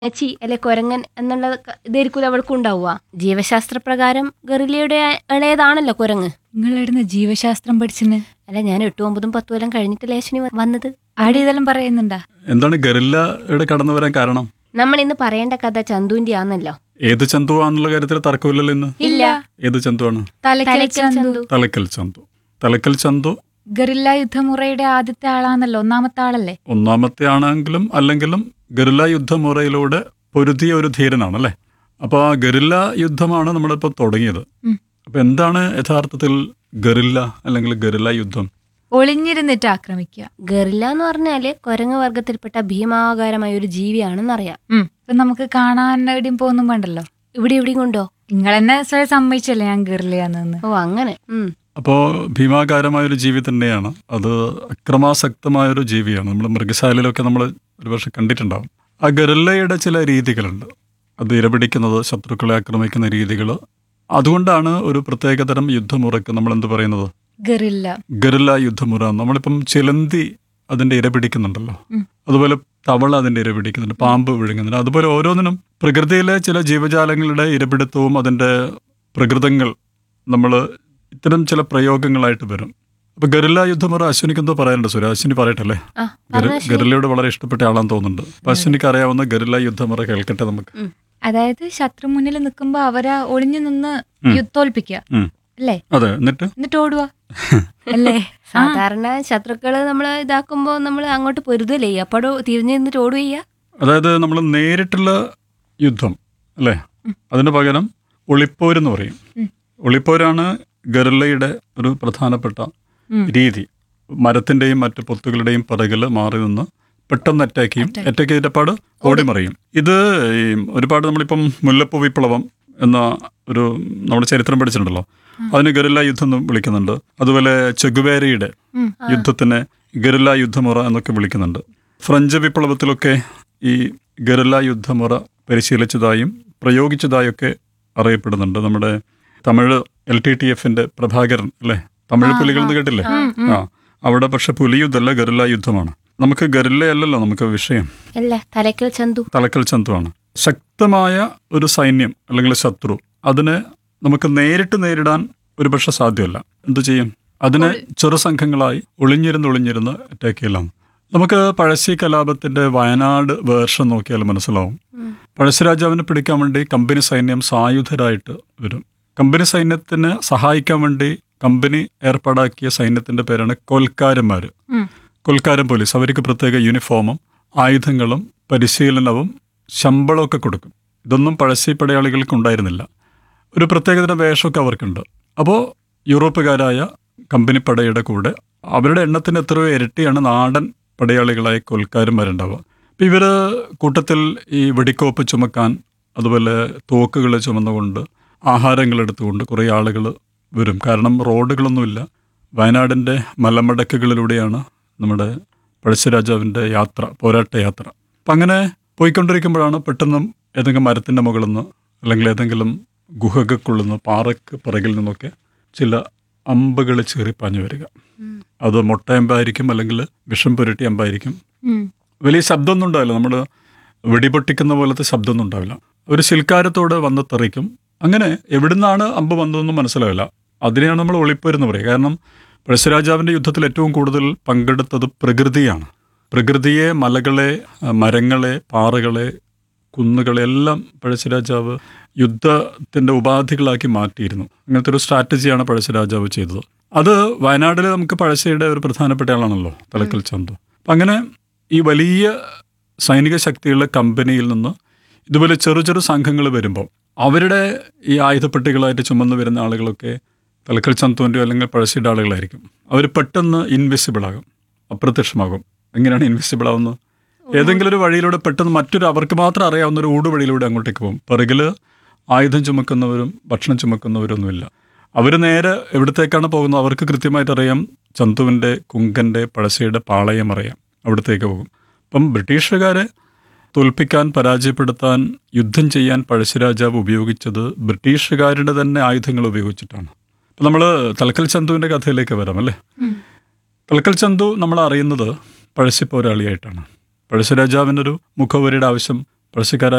ചി അല്ലെ കൊരങ്ങൻ എന്നുള്ള ക- ഇതായിരിക്കും അവൾക്കും ഉണ്ടാവുക ജീവശാസ്ത്ര പ്രകാരം ഗറിലയുടെ ഇളയതാണല്ലോ കുരങ്ങ് നിങ്ങളെവിടുന്ന് ജീവശാസ്ത്രം പഠിച്ചിന് അല്ല ഞാൻ എട്ടും ഒമ്പതും പത്തും എല്ലാം കഴിഞ്ഞിട്ടല്ലേ അശ്വിനി വ- വന്നത് ആടെ ഇതെല്ലാം പറയുന്നുണ്ടാ എന്താണ് ഗറില്ലയുടെ കടന്നു വരാൻ കാരണം നമ്മൾ ഇന്ന് പറയേണ്ട കഥ ചന്തുവിന്റെ ആണല്ലോ ഏത് ചന്തുവാന്നുള്ള കാര്യത്തിൽ തർക്കമില്ലല്ലോ ഇന്ന് ഇല്ല ഏത് ചന്തുവാണ് തലയ്ക്കൽ തലയ്ക്കൽ ചന്തു ചന്തു തലക്കൽ ചന്തു തലക്കൽ ചന്തു ഗറില്ല യുദ്ധമുറയുടെ ആദ്യത്തെ ആളാന്നല്ലോ ഒന്നാമത്തെ ആളല്ലേ ഒന്നാമത്തെ ആണെങ്കിലും അല്ലെങ്കിലും ഗറില്ല യുദ്ധമുറയിലൂടെ പൊരുതിയ ഒരു ധീരനാണ് അല്ലേ അപ്പോൾ ആ ഗറില്ല യുദ്ധമാണ് നമ്മളിപ്പോൾ തുടങ്ങിയത് ഉം. അപ്പൊ എന്താണ് യഥാർത്ഥത്തിൽ ഗറില്ല അല്ലെങ്കിൽ ഗറില്ല യുദ്ധം ഒളിഞ്ഞിരുന്നിട്ട് ആക്രമിക്കുക ഗറില്ല എന്ന് പറഞ്ഞാല് കുരങ്ങ് വർഗത്തിൽപ്പെട്ട ഭീമാകാരമായ ഒരു ജീവിയാണെന്നറിയാം ഉം. ഇപ്പൊ നമുക്ക് കാണാൻ എവിടെയും പോകുന്നും വേണ്ടല്ലോ ഇവിടെ ഇവിടെയും കൊണ്ടോ നിങ്ങൾ തന്നെ സ്വയം സമ്മതിച്ചല്ലേ ഞാൻ ഗറില്ലയാന്ന് ഓ അങ്ങനെ ഉം അപ്പോൾ ഭീമാകാരമായ ഒരു ജീവി തന്നെയാണ് അത് അക്രമാസക്തമായ ഒരു ജീവിയാണ് നമ്മൾ മൃഗശാലയിലൊക്കെ നമ്മൾ ഒരുപക്ഷെ കണ്ടിട്ടുണ്ടാവും ആ ഗറില്ലയുടെ ചില രീതികളുണ്ട് അത് ഇരപിടിക്കുന്നത് ശത്രുക്കളെ ആക്രമിക്കുന്ന രീതികൾ അതുകൊണ്ടാണ് ഒരു പ്രത്യേകതരം യുദ്ധമുറയ്ക്ക് നമ്മൾ എന്ത് പറയുന്നത് ഗറില്ല ഗറില്ല യുദ്ധമുറ നമ്മളിപ്പം ചിലന്തി അതിന്റെ ഇര പിടിക്കുന്നുണ്ടല്ലോ ഉം. അതുപോലെ തവള അതിന്റെ ഇര പിടിക്കുന്നുണ്ട് പാമ്പ് വിഴുങ്ങുന്നുണ്ട് അതുപോലെ ഓരോന്നിനും പ്രകൃതിയിലെ ചില ജീവജാലങ്ങളുടെ ഇരപിടുത്തവും അതിന്റെ പ്രകൃതങ്ങൾ നമ്മൾ ഇത്തരം ചില പ്രയോഗങ്ങളായിട്ട് വരും അപ്പൊ ഗറില്ല യുദ്ധമുറ അശ്വിനിക്ക് എന്തോ പറയാനുണ്ട് സുര അശ്വിനി പറയട്ടല്ലേ ആ ഗറി- പറഞ്ഞോ അശ്വിനി. ഗറില്ലയോട് വളരെ ഇഷ്ടപ്പെട്ട ആളാന്ന് തോന്നുന്നുണ്ട് അപ്പൊ അശ്വിനിക്ക് അറിയാവുന്ന ഗറില്ല യുദ്ധമുറ കേൾക്കട്ടെ നമുക്ക് അതായത് ശത്രു മുന്നിൽ നിൽക്കുമ്പോ അവരെ ഒളിഞ്ഞു നിന്ന് ഉം. യുദ്ധോൽപ്പിക്കുക ഉം. അല്ലേ അതെ എന്നിട്ട് എന്നിട്ട് ഓടുക അല്ലേ സാധാരണ ശത്രുക്കള് നമ്മൾ ഇതാക്കുമ്പോ നമ്മൾ അങ്ങോട്ട് പൊരുതല്ലേ അപ്പോഴോ തിരിഞ്ഞു നിന്നിട്ട് ഓടുകയ്യ അതായത് നമ്മൾ നേരിട്ടുള്ള യുദ്ധം അല്ലേ അതിന് പകരം ഒളിപ്പോരെന്ന് പറയും ഉം. ഒളിപ്പോരാണ് ഗറില്ലയുടെ ഒരു പ്രധാനപ്പെട്ട ഉം. രീതി മരത്തിന്റെയും മറ്റു പൊത്തുകളുടെയും പിറകിൽ മാറി നിന്ന് പെട്ടെന്ന് അറ്റാക്ക് ചെയ്യും അറ്റാക്ക് ചെയ്തപ്പാട് ഓടി മറിയും ഇത് ഈ ഒരുപാട് നമ്മളിപ്പം മുല്ലപ്പൂ വിപ്ലവം എന്ന ഒരു നമ്മുടെ ചരിത്രം പഠിച്ചിട്ടുണ്ടല്ലോ അതിന് ഗറില്ല യുദ്ധം എന്ന് വിളിക്കുന്നുണ്ട് അതുപോലെ ചെഗുവേരയുടെ ഉം. യുദ്ധത്തിനെ ഗറില്ല യുദ്ധമുറ എന്നൊക്കെ വിളിക്കുന്നുണ്ട് ഫ്രഞ്ച് വിപ്ലവത്തിലൊക്കെ ഈ ഗറില്ല യുദ്ധമുറ പരിശീലിച്ചതായും പ്രയോഗിച്ചതായൊക്കെ അറിയപ്പെടുന്നുണ്ട് നമ്മുടെ തമിഴ് എൽ ടി ടി എഫിന്റെ പ്രഭാകരൻ അല്ലേ തമിഴ് പുലികൾ എന്ന് കേട്ടില്ലേ ആ അവിടെ പക്ഷെ പുലിയുദ്ധല്ല ഗറില്ല യുദ്ധമാണ് നമുക്ക് ഗറില്ലയല്ലല്ലോ നമുക്ക് വിഷയം അല്ല തലക്കൽ ചന്തു തലക്കൽ ചന്തുവാണ് ശക്തമായ ഒരു സൈന്യം അല്ലെങ്കിൽ ശത്രു അതിനെ നമുക്ക് നേരിട്ട് നേരിടാൻ ഒരുപക്ഷെ സാധ്യമല്ല എന്തു ചെയ്യും അതിനെ ചെറു സംഘങ്ങളായി ഒളിഞ്ഞിരുന്ന് ഒളിഞ്ഞിരുന്ന് അറ്റാക്ക് ചെയ്യലാണ് നമുക്ക് പഴശ്ശി കലാപത്തിന്റെ വയനാട് വേർഷൻ നോക്കിയാൽ മനസ്സിലാവും പഴശ്ശിരാജാവിനെ പിടിക്കാൻ വേണ്ടി കമ്പനി സൈന്യം സായുധരായിട്ട് വരും കമ്പനി സൈന്യത്തിന് സഹായിക്കാൻ വേണ്ടി കമ്പനി ഏർപ്പാടാക്കിയ സൈന്യത്തിന്റെ പേരാണ് കൊൽക്കാരന്മാർ ഉം. കൊൽക്കാരൻ പോലീസ് അവർക്ക് പ്രത്യേക യൂണിഫോമും ആയുധങ്ങളും പരിശീലനവും ശമ്പളമൊക്കെ കൊടുക്കും ഇതൊന്നും പഴശ്ശി പടയാളികൾക്ക് ഉണ്ടായിരുന്നില്ല ഒരു പ്രത്യേകതരം വേഷമൊക്കെ അവർക്കുണ്ട് അപ്പോൾ യൂറോപ്പുകാരായ കമ്പനി പടയുടെ കൂടെ അവരുടെ എണ്ണത്തിന് എത്രയോ ഇരട്ടിയാണ് നാടൻ പടയാളികളായ കൊൽക്കാരന്മാരുണ്ടാവുക അപ്പം ഇവർ കൂട്ടത്തിൽ ഈ വെടിക്കോപ്പ് ചുമക്കാൻ അതുപോലെ തോക്കുകൾ ചുമന്നുകൊണ്ട് ആഹാരങ്ങൾ എടുത്തുകൊണ്ട് കുറേ ആളുകൾ വരും കാരണം റോഡുകളൊന്നുമില്ല വയനാടിൻ്റെ മലമടക്കുകളിലൂടെയാണ് നമ്മുടെ പഴശ്ശിരാജാവിൻ്റെ യാത്ര പോരാട്ട യാത്ര അപ്പം അങ്ങനെ പോയിക്കൊണ്ടിരിക്കുമ്പോഴാണ് പെട്ടെന്ന് ഏതെങ്കിലും മരത്തിൻ്റെ മുകളിൽ നിന്ന് അല്ലെങ്കിൽ ഏതെങ്കിലും ഗുഹകൾക്കുള്ളിൽ നിന്ന് പാറയ്ക്ക് പിറകിൽ നിന്നൊക്കെ ചില അമ്പുകൾ ചീറിപ്പാഞ്ഞു വരിക അത് മുട്ടയമ്പായിരിക്കും അല്ലെങ്കിൽ വിഷം പുരട്ടി അമ്പായിരിക്കും ഉം. വലിയ ശബ്ദമൊന്നും ഉണ്ടാവില്ല നമ്മൾ വെടിപൊട്ടിക്കുന്ന പോലത്തെ ശബ്ദമൊന്നും ഉണ്ടാവില്ല ഒരു ശിൽക്കാരത്തോട് വന്ന് തെറിക്കും അങ്ങനെ എവിടുന്നാണ് അമ്പ് വന്നതെന്നും മനസ്സിലാവില്ല അതിനെയാണ് നമ്മൾ ഒളിപ്പോരെന്ന് പറയുക കാരണം പഴശ്ശിരാജാവിൻ്റെ യുദ്ധത്തിൽ ഏറ്റവും കൂടുതൽ പങ്കെടുത്തത് പ്രകൃതിയാണ് പ്രകൃതിയെ മലകളെ അഹ് മരങ്ങളെ പാറകളെ കുന്നുകളെ എല്ലാം പഴശ്ശിരാജാവ് യുദ്ധത്തിൻ്റെ ഉപാധികളാക്കി മാറ്റിയിരുന്നു അങ്ങനത്തെ ഒരു സ്ട്രാറ്റജിയാണ് പഴശ്ശിരാജാവ് ചെയ്തത് അത് വയനാട്ടിൽ നമുക്ക് പഴശ്ശിയുടെ ഒരു പ്രധാനപ്പെട്ട ആളാണല്ലോ തലക്കൽ ചന്തു അപ്പം അങ്ങനെ ഈ വലിയ സൈനിക ശക്തിയുള്ള കമ്പനിയിൽ നിന്ന് ഇതുപോലെ ചെറു ചെറു സംഘങ്ങൾ വരുമ്പോൾ അവരുടെ ഈ ആയുധപ്പെട്ടികളായിട്ട് ചുമന്നു വരുന്ന ആളുകളൊക്കെ തലക്കൽ ചന്തുവിൻ്റെയോ അല്ലെങ്കിൽ പഴശ്ശിയുടെ ആളുകളായിരിക്കും അവർ പെട്ടെന്ന് ഇൻവിസിബിൾ ആകും അപ്രത്യക്ഷമാകും എങ്ങനെയാണ് ഇൻവിസിബിൾ ആവുന്നത് ഏതെങ്കിലും ഒരു വഴിയിലൂടെ പെട്ടെന്ന് മറ്റൊരു അവർക്ക് മാത്രം അറിയാവുന്ന ഒരു ഊട് വഴിയിലൂടെ അങ്ങോട്ടേക്ക് പോകും പിറകിൽ ആയുധം ചുമക്കുന്നവരും ഭക്ഷണം ചുമക്കുന്നവരൊന്നുമില്ല അവർ നേരെ എവിടത്തേക്കാണ് പോകുന്നത് അവർക്ക് കൃത്യമായിട്ട് അറിയാം ചന്തുവിൻ്റെ കുങ്കൻ്റെ പഴശ്ശിയുടെ പാളയം അറിയാം അവിടത്തേക്ക് പോകും അപ്പം ബ്രിട്ടീഷുകാരെ തോൽപ്പിക്കാൻ പരാജയപ്പെടുത്താൻ യുദ്ധം ചെയ്യാൻ പഴശ്ശിരാജാവ് ഉപയോഗിച്ചത് ബ്രിട്ടീഷുകാരുടെ തന്നെ ആയുധങ്ങൾ ഉപയോഗിച്ചിട്ടാണ് അപ്പം നമ്മൾ തലക്കൽ ചന്തുവിൻ്റെ കഥയിലേക്ക് വരാം അല്ലേ തലക്കൽ ചന്തു നമ്മൾ അറിയുന്നത് പഴശ്ശി പോരാളിയായിട്ടാണ് പഴശ്ശിരാജാവിനൊരു മുഖവരിയുടെ ആവശ്യം പഴശ്ശിക്കാരായ